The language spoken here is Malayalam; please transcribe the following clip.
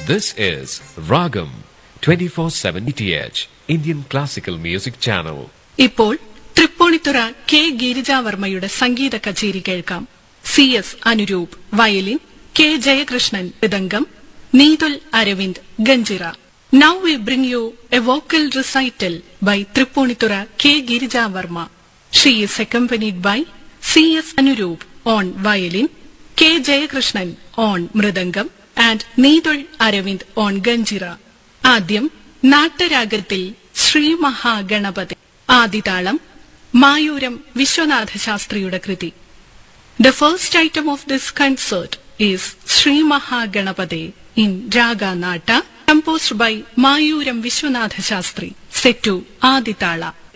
This is Ragam 24/7 ETH Indian Classical Music Channel. ഇപ്പോൾ തൃപ്പൂണിത്തുറ കെ ഗിരിജാവർമ്മയുടെ സംഗീത കച്ചേരി കേൾക്കാം C S Anuroop violin K Jayakrishnan mridangam Neethul Aravind ganjira now we bring you a vocal recital by Tripunithura K Girijavarma she is accompanied by C S Anuroop on violin K Jayakrishnan on mridangam and Neethul Aravind on ganjira ആദ്യം നാട്ടരാഗത്തിൽ ശ്രീ മഹാഗണപതി ആദിതാളം മായൂരം വിശ്വനാഥ ശാസ്ത്രിയുടെ കൃതി The first item of this concert is Sri Mahaganapade in Raga Nata, composed by Mayuram Vishwanatha Shastri, set to Aditala.